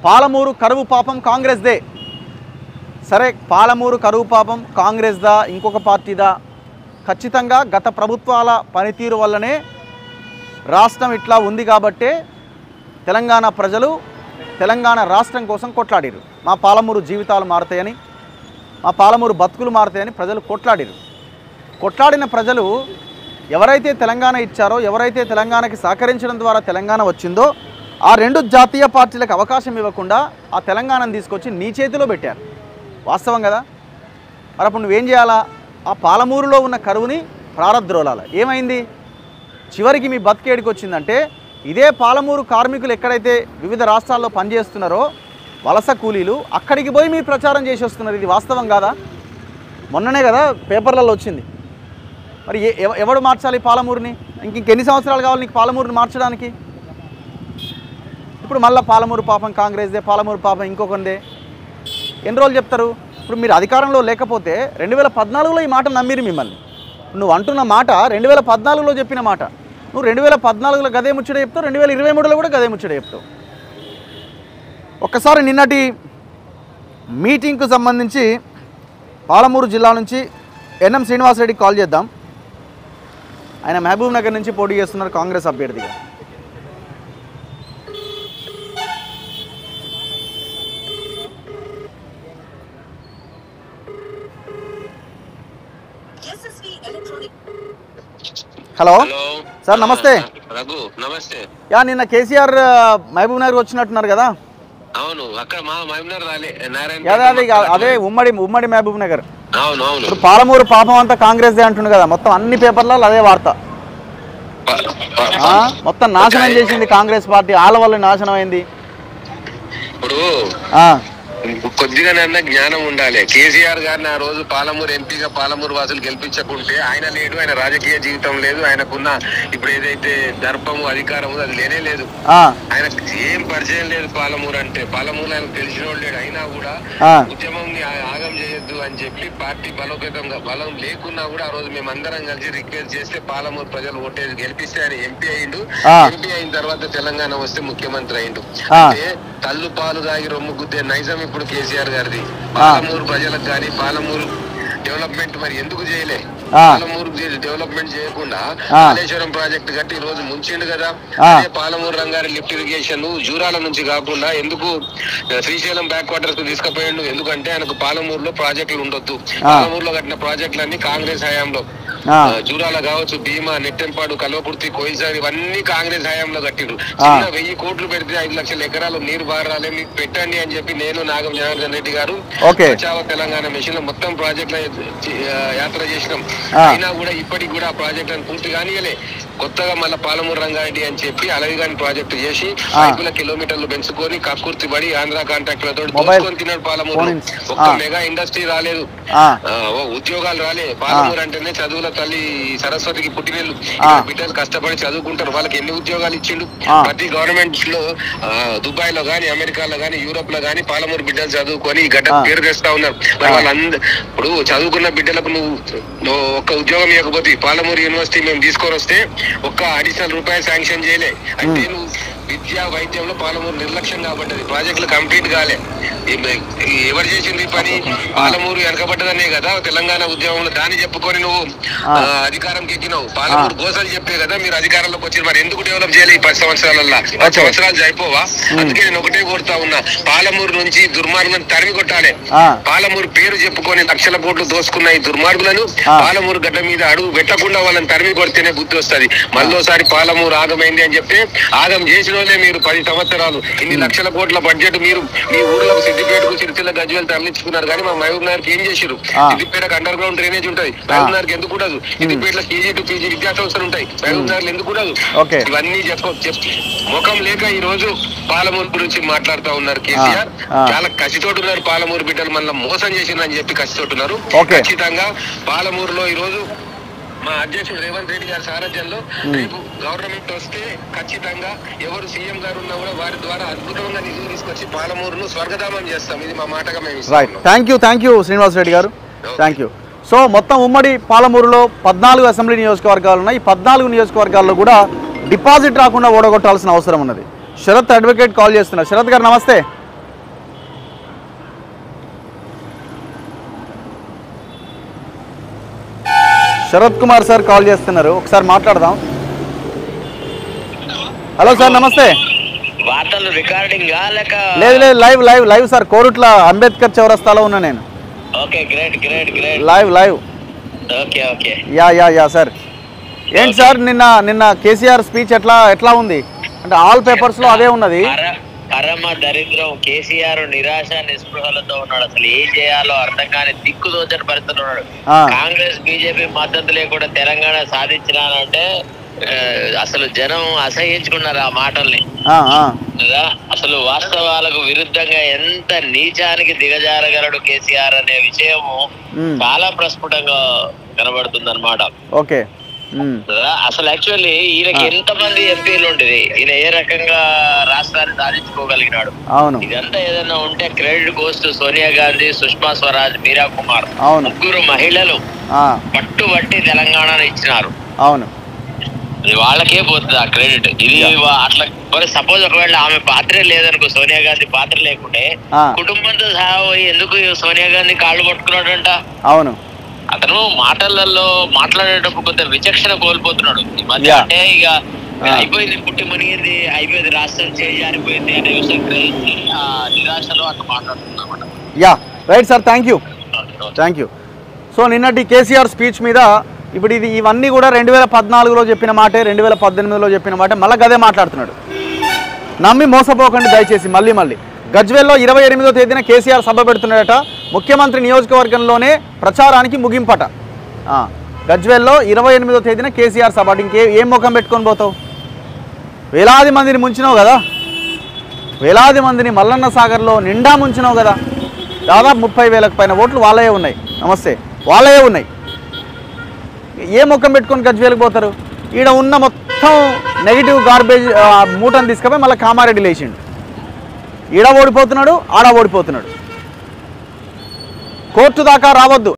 పాలమూరు కరువు పాపం కాంగ్రెస్దే సరే పాలమూరు కరువు పాపం కాంగ్రెస్దా ఇంకొక పార్టీదా ఖచ్చితంగా గత ప్రభుత్వాల పనితీరు వల్లనే రాష్ట్రం ఇట్లా ఉంది కాబట్టే తెలంగాణ ప్రజలు తెలంగాణ రాష్ట్రం కోసం కొట్లాడిరు మా పాలమూరు జీవితాలు మారుతాయని మా పాలమూరు బతుకులు మారుతాయని ప్రజలు కొట్లాడిరు కొట్లాడిన ప్రజలు ఎవరైతే తెలంగాణ ఇచ్చారో ఎవరైతే తెలంగాణకి సహకరించడం ద్వారా తెలంగాణ వచ్చిందో ఆ రెండు జాతీయ పార్టీలకు అవకాశం ఇవ్వకుండా ఆ తెలంగాణను తీసుకొచ్చి నీ చేతిలో పెట్టారు వాస్తవం కదా మరి అప్పుడు నువ్వేం చేయాలా ఆ పాలమూరులో ఉన్న కరువుని ప్రారద్రోలాల ఏమైంది చివరికి మీ బతికేడికి వచ్చిందంటే ఇదే పాలమూరు కార్మికులు ఎక్కడైతే వివిధ రాష్ట్రాల్లో పనిచేస్తున్నారో వలస కూలీలు అక్కడికి పోయి మీరు ప్రచారం చేసి వస్తున్నారు ఇది వాస్తవం కాదా మొన్ననే కదా పేపర్లలో వచ్చింది మరి ఏ- ఎవ- ఎవడు మార్చాలి పాలమూరుని ఇంక ఇంకెన్ని సంవత్సరాలు కావాలి నీకు పాలమూరుని మార్చడానికి ఇప్పుడు మళ్ళీ పాలమూరు పాపం కాంగ్రెస్దే పాలమూరు పాపం ఇంకొకరిదే ఎన్ని రోజులు చెప్తారు ఇప్పుడు మీరు అధికారంలో లేకపోతే రెండు వేల పద్నాలుగులో ఈ మాట నమ్మిరు మిమ్మల్ని నువ్వు అంటున్న మాట రెండు వేల పద్నాలుగులో చెప్పిన మాట నువ్వు రెండు వేల పద్నాలుగులో గదే ముచ్చట చెప్తావు రెండు వేల ఇరవై మూడులో కూడా గదే ముచ్చట చెప్తావు ఒక్కసారి నిన్నటి మీటింగ్కు సంబంధించి పాలమూరు జిల్లా నుంచి ఎన్ఎం శ్రీనివాసరెడ్డికి కాల్ చేద్దాం ఆయన మహబూబ్ నగర్ నుంచి పోటీ చేస్తున్నారు కాంగ్రెస్ అభ్యర్థిగా SSV Electronic hello hello sir, నమస్తే. రఘు నమస్తే యా నిన్న కేసీఆర్ ఆ, మహబూబ్ నగర్ వచ్చినట్టున్నారు కదా అవును అక్కడ మా మహబూబ్నగర్ రాలే నారాయణ అదే అదే ఇక అదే ఉమ్మడి ఉమ్మడి మహబూబ్ నగర్ అవును అవును ఇప్పుడు పాలమూరు పాపం అంతా కాంగ్రెస్దే అంటుండు కదా మొత్తం అన్ని పేపర్లలో అదే వార్త ప- ప- ఆ, మొత్తం నాశనం చేసింది కాంగ్రెస్ పార్టీ ఆళ్ళ వల్ల నాశనం అయింది ఇప్పుడు ఆ, కొద్దిగానన్నా జ్ఞానం ఉండాలి కేసీఆర్ గారిని ఆ రోజు పాలమూరు ఎంపీగా పాలమూరు వాసులు గెలిపించకుంటే ఆయన లేడు ఆయన రాజకీయ జీవితం లేదు ఆయనకున్న ఇప్పుడు ఏదైతే దర్పము అధికారం ఉందో అది లేనే లేదు ఆ, ఆయన ఏం పరిచయం లేదు పాలమూరు అంటే పాలమూరు ఆయన తెలిసిన వాళ్ళు లేడు అయినా కూడా ఆ. ఉద్యమం ఆగం చేయొద్దు అని చెప్పి పార్టీ బలోపేతంగా బలం లేకున్నా కూడా ఆ రోజు మేము అందరం కలిసి రిక్వెస్ట్ చేస్తే పాలమూరు ప్రజలు ఓటేసి గెలిపిస్తే ఆయన ఎంపీ అయిండు ఆ. ఎంపీ అయిన తర్వాత తెలంగాణ వస్తే ముఖ్యమంత్రి అయిండు ఆ. అంటే తల్లు పాలు దాగి రొమ్ము గుద్దే నైజం ఇప్పుడు కేసీఆర్ గారిది పాలమూరు ప్రజలకు కానీ పాలమూరు డెవలప్మెంట్ మరి ఎందుకు చేయలే ఆ. పాలమూరు డెవలప్మెంట్ చేయకుండా ఆ. కాళేశ్వరం ప్రాజెక్ట్ కట్టి ఈ రోజు ముంచిండు కదా ఆ. అదే పాలమూరు రంగారి లిఫ్ట్ ఇరిగేషన్ జూరాల నుంచి కాకుండా ఎందుకు ఆ, శ్రీశైలం బ్యాక్ వాటర్స్ కు తీసుకుపోయిండు ఎందుకంటే ఆయనకు పాలమూరులో ప్రాజెక్టులు ఉండొద్దు పాలమూరులో కట్టిన ప్రాజెక్టులన్నీ కాంగ్రెస్ హయాంలో ఆ. ఆ, జూరాల కావచ్చు భీమా నెట్టెంపాడు కల్వకుర్తి కోయిసారి ఇవన్నీ కాంగ్రెస్ హయాంలో కట్టిండ్రు చిన్న వెయ్యి కోట్లు పెడితే ఐదు లక్షల ఎకరాలు నీరు బారాలే మీకు పెట్టండి అని చెప్పి నేను నాగం జనార్దన్ రెడ్డి గారు ఓకే. బచావ తెలంగాణ మిషన్ లో మొత్తం ప్రాజెక్టుల యాత్ర చేసినాం ఆ. అయినా కూడా ఇప్పటికి కూడా ఆ ప్రాజెక్ట్ అని పూర్తి కానియలే కొత్తగా మళ్ళీ పాలమూరు రంగారెడ్డి అని చెప్పి అలవిగాని ప్రాజెక్టు చేసి ఐదుల కిలోమీటర్లు పెంచుకొని కక్కుర్తి పడి ఆంధ్ర కాంట్రాక్టులతో మొబైల్ దోచుకొని తిన్నాడు పాలమూరు ఫోన్ ఇన్స్. ఒక్క ఆ. మెగా ఇండస్ట్రీ రాలేదు ఆ. ఆ, ఓ ఉద్యోగాలు రాలే పాలమూరు అంటేనే చదువుల తల్లి సరస్వతికి పుట్టినీళ్ళు ఆ. బిడ్డలు కష్టపడి చదువుకుంటారు వాళ్ళకి ఎన్ని ఉద్యోగాలు ఇచ్చిండు ఆ. ప్రతి గవర్నమెంట్ లో ఆ, దుబాయ్ లో గానీ అమెరికాలో గానీ యూరోప్ లో గానీ పాలమూరు బిడ్డలు చదువుకొని ఈ గడ్డ ఆ. పేరు తెస్తా ఉన్నారు మరి వాళ్ళందరూ ఇప్పుడు చదువుకున్న బిడ్డలకు నువ్వు నువ్వు ఒక్క ఉద్యోగం ఇవ్వకపోతే ఈ పాలమూరు యూనివర్సిటీ మేము తీసుకొని వస్తే ఒక్క అడిషనల్ రూపాయలు శాంక్షన్ చేయలే అంటే నువ్వు విద్యా వైద్యంలో పాలమూరు నిర్లక్ష్యం కాబట్టది ప్రాజెక్టులు కంప్లీట్ కాలే ఈ- ఈ ఎవరు చేసింది ఈ పని పాలమూరు వెనకబడ్డదనే కదా తెలంగాణ ఉద్యమంలో దాన్ని చెప్పుకొని నువ్వు ఆ. ఆ, అధికారంకి ఎక్కినావు పాలమూరు గోసలు చెప్పే కదా మీరు అధికారంలోకి వచ్చి మరి ఎందుకు డెవలప్ చేయాలి ఈ పది సంవత్సరాలలో పది సంవత్సరాలు అయిపోవా అందుకే నేను ఒకటే కోరుతా ఉన్నా పాలమూరు నుంచి దుర్మార్గులను తరిమి కొట్టాలి ఆ. పాలమూరు పేరు చెప్పుకొని లక్షల కోట్లు దోసుకున్న ఈ దుర్మార్గులను ఆ. పాలమూరు గడ్డ మీద అడుగు పెట్టకుండా వాళ్ళని తరిమి కొడితేనే బుద్ధి వస్తది మళ్ళోసారి పాలమూరు ఆగమైంది అని చెప్తే ఆగం చేసిన వాళ్ళే మీరు పది సంవత్సరాలు ఇన్ని లక్షల కోట్ల బడ్జెట్ మీరు మీ ఊర్లో సిద్దిపేటకు సిరిసిల్ల గజ్వేల్ తరలించుకున్నారు కానీ మా మహబూబ్ నగర్కి ఏం చేసిరు ఆ. సిద్దిపేటకు అండర్ గ్రౌండ్ డ్రైనేజ్ ఉంటుంది మహబూబ్ నగర్కి ఎందుకు కూడదు సిద్దిపేటలో పీజీ టు పీజీ విద్యా సంస్థలు ఉంటాయి మహబూబ్ నగర్లో ఎందుకు కూడదు ఓకే. ఇవన్నీ చెప్ప చెప్ ముఖం లేక ఈ రోజు పాలమూరు గురించి మాట్లాడుతా ఉన్నారు కేసీఆర్ ఆ. చాలా కసితోటి ఉన్నారు పాలమూరు బిడ్డలు మళ్ళీ మోసం చేసిందని చెప్పి కసితోటి ఉన్నారు ఓకే. ఖచ్చితంగా పాలమూరులో ఈ రోజు మా అధ్యక్షుడు రేవంత్ రెడ్డి గారి సారథ్యంలో రేపు గవర్నమెంట్ వస్తే ఖచ్చితంగా ఎవరు సీఎం గారు ఉన్నా కూడా వారి ద్వారా అద్భుతంగా నిధులు తీసుకొచ్చి పాలమూరును స్వర్గధామం చేస్తాం ఇది మా మాటగా మేము ఇస్తా రైట్ ఉన్నాం. Thank you thank you Srinivas Reddy garu thank you so మొత్తం ఉమ్మడి పాలమూరులో పద్నాలుగు అసెంబ్లీ నియోజకవర్గాలు ఉన్నాయి ఈ పద్నాలుగు నియోజకవర్గాల్లో కూడా డిపాజిట్ రాకుండా ఓడగొట్టాల్సిన అవసరం ఉన్నది శరత్ అడ్వకేట్ కాల్ చేస్తున్నారు శరత్ గారు నమస్తే శరత్ కుమార్ సార్ కాల్ చేస్తున్నారు ఒకసారి మాట్లాడదాం హలో సార్ నమస్తే వార్తలు రికార్డింగ్ లేక లేదు లేదు live live live sir Koratla Ambedkar చౌరస్తాలో ఉన్నా నేను okay great great great live live okay okay yeah yeah yeah sir ఏంటి సార్ నిన్న నిన్న కేసీఆర్ స్పీచ్ ఎట్లా ఎట్లా ఉంది అంటే ఆల్ పేపర్స్లో అదే ఉన్నది పర- పరమ దరిద్రం కేసీఆర్ నిరాశ నిస్పృహలతో ఉన్నాడు అసలు ఏం చేయాలో అర్థం కాని దిక్కు దోచని పరిస్థితులు ఉన్నాడు ఆ, కాంగ్రెస్ బీజేపీ మద్దతు లేకుండా తెలంగాణ సాధించినానంటే ఆ, అసలు జనం అసహించుకున్నారు ఆ మాటల్ని ఆ, ఆ, కదా అసలు వాస్తవాలకు విరుద్ధంగా ఎంత నీచానికి దిగజారగలడు కేసీఆర్ అనే విషయము మ్, చాలా ప్రస్ఫుటంగా కనబడుతుంది అనమాట ఓకే మ్, అసలు యాక్చువల్లీ ఈయనకి ఆ. ఎంత మంది ఎంపీలు ఉండేది ఈయన ఏ రకంగా రాష్ట్రాన్ని సాధించుకోగలిగినాడు అవును ఇదంతా ఏదైనా ఉంటే credit goes to Sonia Gandhi Sushma Swaraj Meira Kumar అవును ముగ్గురు మహిళలు ఆ, పట్టుబట్టి తెలంగాణను ఇచ్చినారు అవును ఇది వాళ్ళకే పోతుంది ఆ క్రెడిట్ ఇది వా- అట్లా మరి సపోజ్ ఒకవేళ ఆమె పాత్రే లేదనుకో సోనియా గాంధీ పాత్ర లేకుంటే ఆ, కుటుంబంతో సహా పోయి ఎందుకు ఈ సోనియా గాంధీ కాళ్ళు పట్టుకున్నాడంట అవును అతను మాటలలో మాట్లాడేటప్పుడు కొంత విచక్షణ కోల్పోతున్నాడు ఈ మధ్య Yeah. అంటే ఇక ఆ. అయిపోయింది పుట్టి మునిగింది అయిపోయింది రాష్ట్రం చేయి జారిపోయింది అనే విషయం గ్రహించి ఆ నిరాశలో అట్లా మాట్లాడుతున్నాడు yeah right sir thank you thank you so నిన్నటి కేసీఆర్ స్పీచ్ మీద ఇప్పుడు ఇది ఇవన్నీ కూడా రెండు వేల పద్నాలుగులో చెప్పిన మాటే రెండు వేల పద్దెనిమిదిలో చెప్పిన మాట మళ్ళీ గదే మాట్లాడుతున్నాడు నమ్మి మోసపోకండి దయచేసి మళ్ళీ మళ్ళీ గజ్వేల్లో ఇరవై ఎనిమిదో తేదీన కేసీఆర్ సభ పెడుతున్నాడట ముఖ్యమంత్రి నియోజకవర్గంలోనే ప్రచారానికి ముగింపట ఆ, గజ్వేల్లో ఇరవై ఎనిమిదో తేదీన కేసీఆర్ సభ అంటే ఇంకే ఏం ముఖం పెట్టుకొని పోతావు వేలాది మందిని ముంచినావు కదా వేలాది మందిని మల్లన్న సాగర్లో నిండా ముంచినావు కదా దాదాపు ముప్పై వేలకు పైన ఓట్లు వాళ్ళే ఉన్నాయి నమస్తే వాళ్ళే ఉన్నాయి ఏ ముఖం పెట్టుకొని గజ్వేలకు పోతారు ఈడ ఉన్న మొత్తం నెగిటివ్ గార్బేజ్ ఆ, మూటను తీసుకుపోయి మళ్ళీ కామారెడ్డి లేచిండు ఈడ ఓడిపోతున్నాడు ఆడ ఓడిపోతున్నాడు కోర్టు దాకా రావద్దు